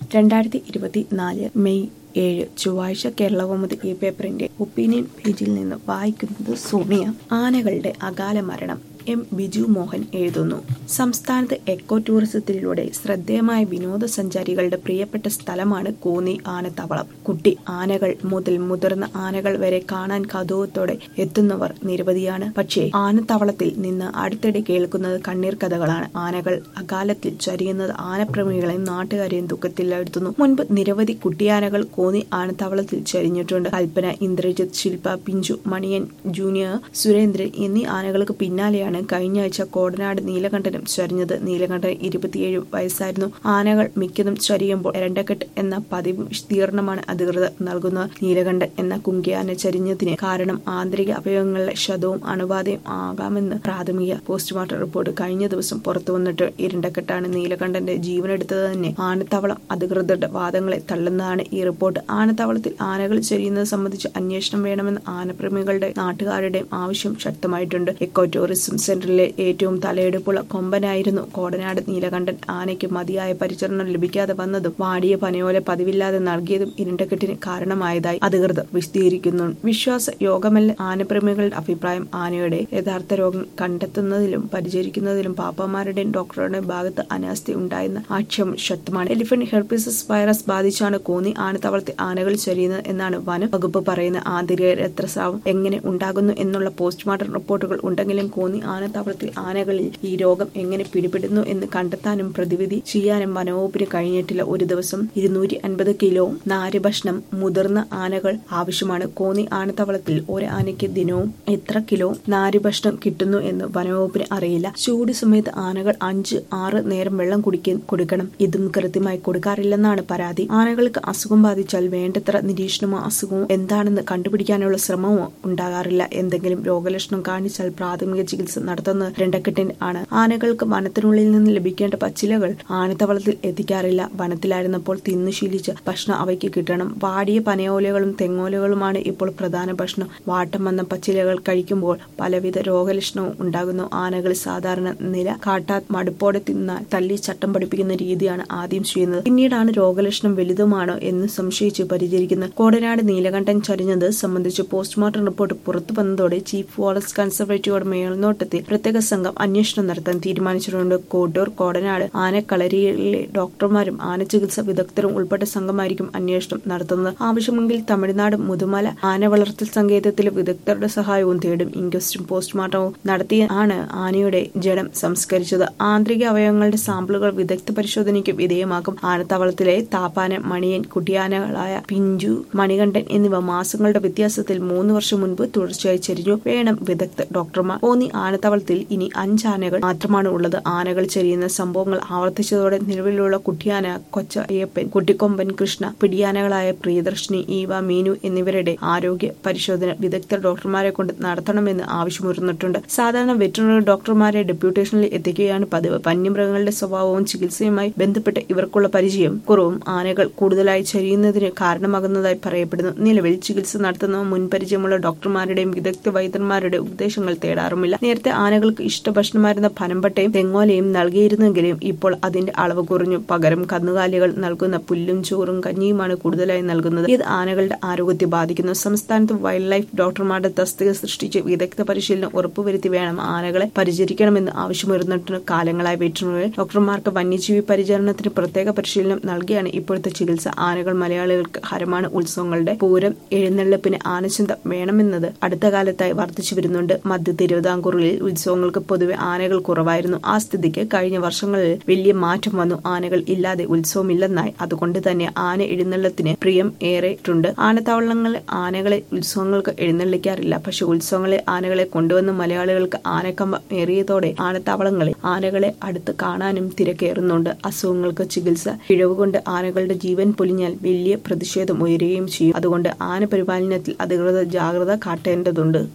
രണ്ടായിരത്തി ഇരുപത്തിനാല് മെയ് ഏഴ് ചൊവ്വാഴ്ച കേരളകൗമുദി ഈ പേപ്പറിന്റെ ഒപ്പീനിയൻ പേജിൽ നിന്ന് വായിക്കുന്നത് സോണിയ ആനകളുടെ അകാല മരണം എം ബിജു മോഹൻ എഴുതുന്നു സംസ്ഥാനത്ത് എക്കോ ടൂറിസത്തിലൂടെ ശ്രദ്ധേയമായ വിനോദസഞ്ചാരികളുടെ പ്രിയപ്പെട്ട സ്ഥലമാണ് കോന്നി ആനത്താവളം കുട്ടി ആനകൾ മുതൽ മുതിർന്ന ആനകൾ വരെ കാണാൻ കൗതുകത്തോടെ എത്തുന്നവർ നിരവധിയാണ് പക്ഷേ ആനത്താവളത്തിൽ നിന്ന് അടുത്തിടെ കേൾക്കുന്നത് കണ്ണീർ കഥകളാണ് ആനകൾ അകാലത്തിൽ ചരിയുന്നത് ആനപ്രേമികളെയും നാട്ടുകാരെയും ദുഃഖത്തിലാഴ്ത്തുന്നു മുൻപ് നിരവധി കുട്ടിയാനകൾ കോന്നി ആനത്താവളത്തിൽ ചരിഞ്ഞിട്ടുണ്ട് കൽപ്പന ഇന്ദ്രജിത്ത് ശില്പ പിഞ്ചു മണിയൻ ജൂനിയർ സുരേന്ദ്രൻ എന്നീ ആനകൾക്ക് പിന്നാലെയാണ് കഴിഞ്ഞ ആഴ്ച കോടനാട് നീലകണ്ഠനും ചരിഞ്ഞത് നീലകണ്ഠൻ ഇരുപത്തിയേഴ് വയസ്സായിരുന്നു ആനകൾ മിക്കതും ചരിയുമ്പോൾ രണ്ടക്കെട്ട് എന്ന പതിവ് വിസ്തീർണമാണ് അധികൃതർ നൽകുന്നത് നീലകണ്ഠൻ എന്ന കുങ്കിയാന ചരിഞ്ഞതിന് കാരണം ആന്തരിക അവയവങ്ങളിലെ ക്ഷതവും അണുബാധയും ആകാമെന്ന് പ്രാഥമിക പോസ്റ്റ്മോർട്ടം റിപ്പോർട്ട് കഴിഞ്ഞ ദിവസം പുറത്തു വന്നിട്ട് ഇരണ്ടക്കെട്ടാണ് നീലകണ്ഠന്റെ ജീവനെടുത്തത് തന്നെ ആനത്താവളം അധികൃതരുടെ വാദങ്ങളെ തള്ളുന്നതാണ് ഈ റിപ്പോർട്ട് ആനത്താവളത്തിൽ ആനകൾ ചരിയുന്നത് സംബന്ധിച്ച് അന്വേഷണം വേണമെന്ന് ആനപ്രേമികളുടെ നാട്ടുകാരുടെയും ആവശ്യം ശക്തമായിട്ടുണ്ട് എക്കോ ടൂറിസം സെന്ററിലെ ഏറ്റവും തലയെടുപ്പുള്ള കൊമ്പനായിരുന്നു കോടനാട് നീലകണ്ഠൻ ആനയ്ക്ക് മതിയായ പരിചരണം ലഭിക്കാതെ വന്നതും വാടിയ പനയോല പതിവില്ലാതെ നൽകിയതും ഇരണ്ടക്കെട്ടിന് കാരണമായതായി അധികൃതർ വിശദീകരിക്കുന്നു വിശ്വാസ യോഗമല്ല ആനപ്രേമികളുടെ അഭിപ്രായം ആനയുടെ യഥാർത്ഥ രോഗം കണ്ടെത്തുന്നതിലും പരിചരിക്കുന്നതിലും പാപ്പമാരുടെയും ഡോക്ടറുടെയും ഭാഗത്ത് അനാസ്ഥ ഉണ്ടായെന്ന ആക്ഷേപം ശക്തമാണ് എലിഫന്റ് ഹെർപ്പിസസ് വൈറസ് ബാധിച്ചാണ് കോന്നി ആനത്താവളത്തിൽ ആനകൾ ചരിയുന്നത് എന്നാണ് വനം വകുപ്പ് പറയുന്ന ആന്തരിക രക്തസ്രാവം എങ്ങനെ ഉണ്ടാകുന്നു എന്നുള്ള പോസ്റ്റ്മോർട്ടം റിപ്പോർട്ടുകൾ ഉണ്ടെങ്കിലും കോന്നി ആനത്താവളത്തിൽ ആനകളിൽ ഈ രോഗം എങ്ങനെ പിടിപെടുന്നു എന്ന് കണ്ടെത്താനും പ്രതിവിധി ചെയ്യാനും വനവകുപ്പിന് കഴിഞ്ഞിട്ടില്ല ഒരു ദിവസം ഇരുന്നൂറ്റി അൻപത് കിലോ നാര് ഭക്ഷണം മുതിർന്ന ആനകൾ ആവശ്യമാണ് കോന്നി ആനത്താവളത്തിൽ ഒരു ആനയ്ക്ക് ദിനവും എത്ര കിലോ നാര് ഭക്ഷണം കിട്ടുന്നു എന്ന് വനവകുപ്പിന് അറിയില്ല ചൂട് സമയത്ത് ആനകൾ അഞ്ച് ആറ് നേരം വെള്ളം കുടിക്കാൻ കൊടുക്കണം ഇതും കൃത്യമായി കൊടുക്കാറില്ലെന്നാണ് പരാതി ആനകൾക്ക് അസുഖം ബാധിച്ചാൽ വേണ്ടത്ര നിരീക്ഷണമോ അസുഖമോ എന്താണെന്ന് കണ്ടുപിടിക്കാനുള്ള ശ്രമമോ ഉണ്ടാകാറില്ല എന്തെങ്കിലും രോഗലക്ഷണം കാണിച്ചാൽ പ്രാഥമിക ചികിത്സ നടത്തുന്നത് രണ്ടക്കെട്ടിൻ ആണ് ആനകൾക്ക് വനത്തിനുള്ളിൽ നിന്ന് ലഭിക്കേണ്ട പച്ചിലകൾ ആനത്തവളത്തിൽ എത്തിക്കാറില്ല വനത്തിലായിരുന്നപ്പോൾ തിന്നു ശീലിച്ച ഭക്ഷണം അവയ്ക്ക് കിട്ടണം വാടിയ പനയോലകളും തെങ്ങോലകളുമാണ് ഇപ്പോൾ പ്രധാന ഭക്ഷണം വാട്ടം വന്ന പച്ചിലകൾ കഴിക്കുമ്പോൾ പലവിധ രോഗലക്ഷണവും ഉണ്ടാകുന്നു ആനകൾ സാധാരണ നില കാട്ടാ മടുപ്പോടെ തിന്നാൽ തല്ലി ചട്ടം പഠിപ്പിക്കുന്ന രീതിയാണ് ആദ്യം ചെയ്യുന്നത് പിന്നീടാണ് രോഗലക്ഷണം വലുതുമാണോ എന്ന് സംശയിച്ച് പരിചരിക്കുന്നത് കോടനാട് നീലകണ്ഠൻ ചരിഞ്ഞത് സംബന്ധിച്ച് പോസ്റ്റ്മോർട്ടം റിപ്പോർട്ട് പുറത്തു വന്നതോടെ ചീഫ് ഫോറസ്റ്റ് കൺസർവേറ്റീവോട് മേൽനോട്ടത്തിൽ പ്രത്യേക സംഘം അന്വേഷണം നടത്താൻ തീരുമാനിച്ചിട്ടുണ്ട് കോട്ടൂർ കോടനാട് ആനക്കളരിയിലെ ഡോക്ടർമാരും ആന ചികിത്സ വിദഗ്ധരും ഉൾപ്പെട്ട സംഘമായിരിക്കും അന്വേഷണം നടത്തുന്നത് ആവശ്യമെങ്കിൽ തമിഴ്നാട് മുതുമല ആന വളർത്തൽ സങ്കേതത്തിലെ വിദഗ്ധരുടെ സഹായവും തേടും ഇൻക്വസ്റ്റും പോസ്റ്റ്മോർട്ടവും നടത്തിയ ആണ് ആനയുടെ ജഡം സംസ്കരിച്ചത് ആന്തരിക അവയവങ്ങളുടെ സാമ്പിളുകൾ വിദഗ്ധ പരിശോധനയ്ക്ക് വിധേയമാക്കും ആനത്താവളത്തിലെ താപ്പാന മണിയൻ കുട്ടിയാനകളായ പിഞ്ചു മണികണ്ഠൻ എന്നിവ മാസങ്ങളുടെ വ്യത്യാസത്തിൽ മൂന്ന് വർഷം മുൻപ് തുടർച്ചയായി ചെരിഞ്ഞു വേണം വിദഗ്ധ ഡോക്ടർമാർ ഓന്നി ആനത്താവളത്തിൽ ഇനി അഞ്ച് ആനകൾ മാത്രമാണ് ഉള്ളത് ആനകൾ ചെരിയുന്ന സംഭവങ്ങൾ ആവർത്തിച്ചതോടെ നിലവിലുള്ള കുട്ടിയാന കൊച്ച അയ്യപ്പൻ കുട്ടിക്കൊമ്പൻ കൃഷ്ണ പിടിയാനകളായ പ്രിയദർശിനി ഈവ മീനു എന്നിവരുടെ ആരോഗ്യ പരിശോധന വിദഗ്ധ ഡോക്ടർമാരെ കൊണ്ട് നടത്തണമെന്ന് ആവശ്യമുയർന്നിട്ടുണ്ട് സാധാരണ വെറ്ററിനറി ഡോക്ടർമാരെ ഡെപ്യൂട്ടേഷനിൽ എത്തിക്കുകയാണ് പതിവ് വന്യമൃഗങ്ങളുടെ സ്വഭാവവും ചികിത്സയുമായി ബന്ധപ്പെട്ട് ഇവർക്കുള്ള പരിചയം കുറവും ആനകൾ കൂടുതലായി ചരിയുന്നതിന് കാരണമാകുന്നതായി പറയപ്പെടുന്നു നിലവിൽ ചികിത്സ നടത്തുന്ന മുൻപരിചയമുള്ള ഡോക്ടർമാരുടെയും വിദഗ്ധ വൈദ്യന്മാരുടെ ഉപദേശങ്ങൾ തേടാറുമില്ല നേരത്തെ ആനകൾക്ക് ഇഷ്ടഭക്ഷണമായിരുന്ന പനമ്പട്ടയും തെങ്ങോലയും നൽകിയിരുന്നെങ്കിലും ഇപ്പോൾ അതിന്റെ അളവ് കുറഞ്ഞു പകരം കന്നുകാലികൾ നൽകുന്ന പുല്ലും ചോറും കഞ്ഞിയുമാണ് കൂടുതലായി നൽകുന്നത് ഇത് ആനകളുടെ ആരോഗ്യത്തെ ബാധിക്കുന്നു സംസ്ഥാനത്ത് വൈൽഡ് ലൈഫ് ഡോക്ടർമാരുടെ തസ്തിക സൃഷ്ടിച്ച് വിദഗ്ധ പരിശീലനം ഉറപ്പുവരുത്തി വേണം ആനകളെ പരിചരിക്കണമെന്ന് ആവശ്യമുയർന്നിട്ടുണ്ട് കാലങ്ങളായി വെറ്ററിനറി ഡോക്ടർമാർക്ക് വന്യജീവി പരിചരണത്തിന് പ്രത്യേക പരിശീലനം നൽകിയാണ് ഇപ്പോഴത്തെ ചികിത്സ ആനകൾ മലയാളികൾക്ക് ഹരമാണ് ഉത്സവങ്ങളുടെ പൂരം എഴുന്നള്ളിപ്പിന് ആനചിന്ത വേണമെന്നത് അടുത്ത കാലത്തായി വർദ്ധിച്ചു വരുന്നുണ്ട് മധ്യ തിരുവിതാംകൂറിൽ ഉത്സവങ്ങൾക്ക് പൊതുവെ ആനകൾ കുറവായിരുന്നു ആ സ്ഥിതിക്ക് കഴിഞ്ഞ വർഷങ്ങളിൽ വലിയ മാറ്റം വന്നു ആനകൾ ഇല്ലാതെ ഉത്സവമില്ലെന്നായി അതുകൊണ്ട് തന്നെ ആന എഴുന്നള്ളത്തിന് പ്രിയം ഏറെയിട്ടുണ്ട് ആനത്താവളങ്ങളിൽ ആനകളെ ഉത്സവങ്ങൾക്ക് എഴുന്നള്ളിക്കാറില്ല പക്ഷെ ഉത്സവങ്ങളിൽ ആനകളെ കൊണ്ടുവന്ന് മലയാളികൾക്ക് ആനക്കമ്പം ഏറിയതോടെ ആനത്താവളങ്ങളിൽ ആനകളെ അടുത്ത് കാണാനും തിരക്കേറുന്നുണ്ട് അസുഖങ്ങൾക്ക് ചികിത്സ പിഴവുകൊണ്ട് ആനകളുടെ ജീവൻ പൊലിഞ്ഞാൽ വലിയ പ്രതിഷേധം ഉയരുകയും ചെയ്യും അതുകൊണ്ട് ആന പരിപാലനത്തിൽ അധികൃതർ ജാഗ്രത കാട്ടേണ്ടതുണ്ട്